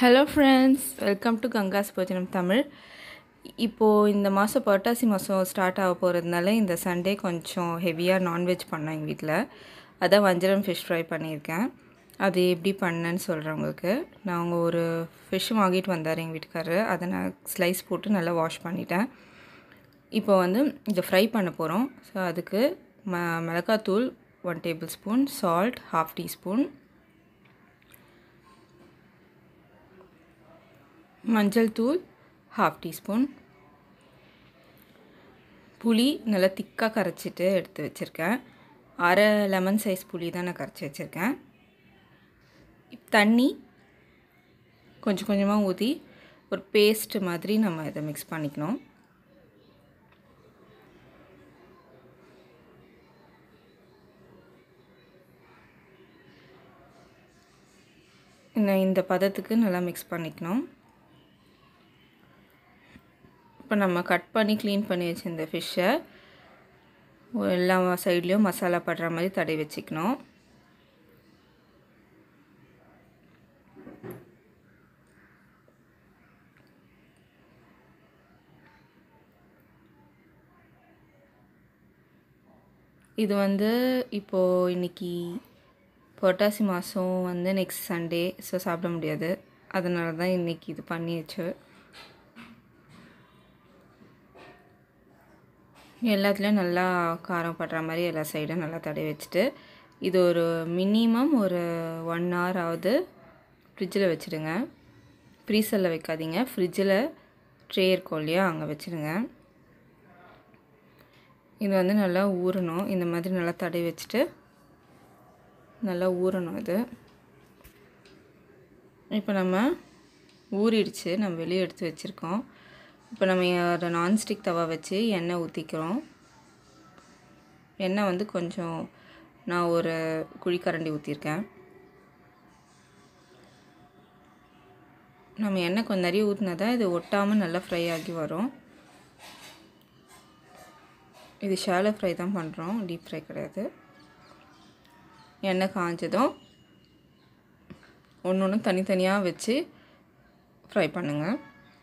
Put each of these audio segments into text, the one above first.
hello friends welcome to Ganga's Bhojanam Tamil இப்போது இந்த மாதம் புரட்டாசி மாதம் ஸ்டார்ட் ஆக போகிறதுனால இந்த சண்டே கொஞ்சம் ஹெவியாக நான்வெஜ் பண்ணேன் எங்கள் வீட்டில் அதான் வஞ்சரம் ஃபிஷ் ஃப்ரை பண்ணியிருக்கேன் அது எப்படி பண்ணேன்னு சொல்கிறேன் உங்களுக்கு நான் அவங்க ஒரு ஃபிஷ் வாங்கிட்டு வந்தார் எங்கள் வீட்டுக்காரரு அதை நான் ஸ்லைஸ் போட்டு நல்லா வாஷ் பண்ணிட்டேன் இப்போ வந்து இதை ஃப்ரை பண்ண போகிறோம் ஸோ அதுக்கு ம மிளகாத்தூள் one tablespoon salt half teaspoon மஞ்சள் தூள் ஹாஃப் டீஸ்பூன் புளி நல்லா திக்காக கரைச்சிட்டு எடுத்து வச்சுருக்கேன் அரை லெமன் சைஸ் புளி தான் நான் கரைச்சி வச்சுருக்கேன் தண்ணி கொஞ்சம் கொஞ்சமாக ஊற்றி ஒரு பேஸ்ட் மாதிரி நம்ம இதை மிக்ஸ் பண்ணிக்கணும் இந்த பதத்துக்கு நல்லா மிக்ஸ் பண்ணிக்கணும் இப்போ நம்ம கட் பண்ணி க்ளீன் பண்ணி வச்சுருந்த ஃபிஷ்ஷை எல்லா சைட்லேயும் மசாலா படுற மாதிரி தடவி வச்சுக்கணும் இது வந்து இப்போது இன்றைக்கி புரட்டாசி மாதம் வந்து நெக்ஸ்ட் சண்டே ஸோ சாப்பிட முடியாது அதனால தான் இன்றைக்கி இது பண்ணி வச்சு எல்லாத்துலேயும் நல்லா காரம் படுற மாதிரி எல்லா சைடும் நல்லா தடவி வச்சுட்டு இது ஒரு மினிமம் ஒரு ஒன் ஹவர் ஆகுது ஃப்ரிட்ஜில் வச்சுடுங்க ஃப்ரீசரில் வைக்காதீங்க ஃப்ரிட்ஜில் ட்ரே இருக்கும் இல்லையா அங்கே வச்சுடுங்க இது வந்து நல்லா ஊறணும் இந்த மாதிரி நல்லா தடவி வச்சுட்டு நல்லா ஊறணும் இது இப்போ நம்ம ஊறிடுச்சு நம்ம வெளியே எடுத்து வச்சுருக்கோம் இப்போ நம்ம ஒரு நான்ஸ்டிக் தவா வச்சு எண்ணெய் ஊற்றிக்கிறோம் எண்ணெய் வந்து கொஞ்சம் நான் ஒரு குழிக்கரண்டி ஊற்றிருக்கேன் நம்ம எண்ணெய் கொஞ்சம் நிறைய ஊற்றினா தான் இது ஒட்டாமல் நல்லா ஃப்ரை ஆகி வரும் இது ஷாலோ ஃப்ரை தான் பண்ணுறோம் டீப் ஃப்ரை கிடையாது எண்ணெய் காஞ்சதும் ஒன்று ஒன்று தனித்தனியாக வச்சு ஃப்ரை பண்ணுங்கள்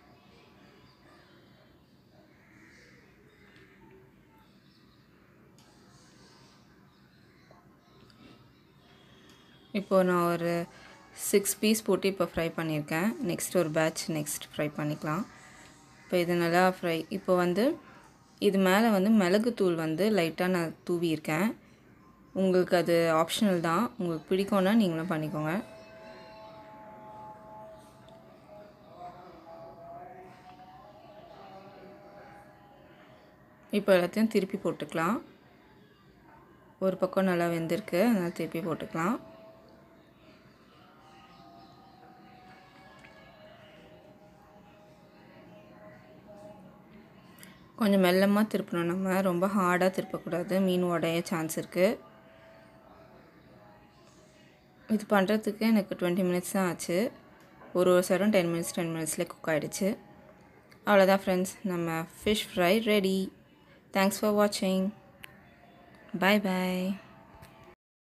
இப்போது நான் ஒரு சிக்ஸ் பீஸ் போட்டு இப்போ ஃப்ரை பண்ணியிருக்கேன் நெக்ஸ்ட் ஒரு பேட்ச் நெக்ஸ்ட் ஃப்ரை பண்ணிக்கலாம் இப்போ இது நல்லா ஃப்ரை இப்போ வந்து இது மேலே வந்து மிளகுத்தூள் வந்து லைட்டாக நான் தூவியிருக்கேன் உங்களுக்கு அது ஆப்ஷனல் தான் உங்களுக்கு பிடிக்கும்னா நீங்களும் பண்ணிக்கோங்க இப்போ எல்லாத்தையும் திருப்பி போட்டுக்கலாம் ஒரு பக்கம் நல்லா வெந்திருக்கு அதனால் திருப்பி போட்டுக்கலாம் கொஞ்சம் மெல்லமாக திருப்பணும் நம்ம ரொம்ப ஹார்டாக திருப்பக்கூடாது மீன் உடைய சான்ஸ் இருக்குது இது பண்ணுறதுக்கு எனக்கு டுவெண்ட்டி மினிட்ஸ் தான் ஆச்சு ஒரு ஒரு சைடும் டென் மினிட்ஸ் டென் மினிட்ஸ்லேயே குக் ஆகிடுச்சு அவ்வளோதான் ஃப்ரெண்ட்ஸ் நம்ம fish fry ready thanks for வாட்சிங் பாய் பாய்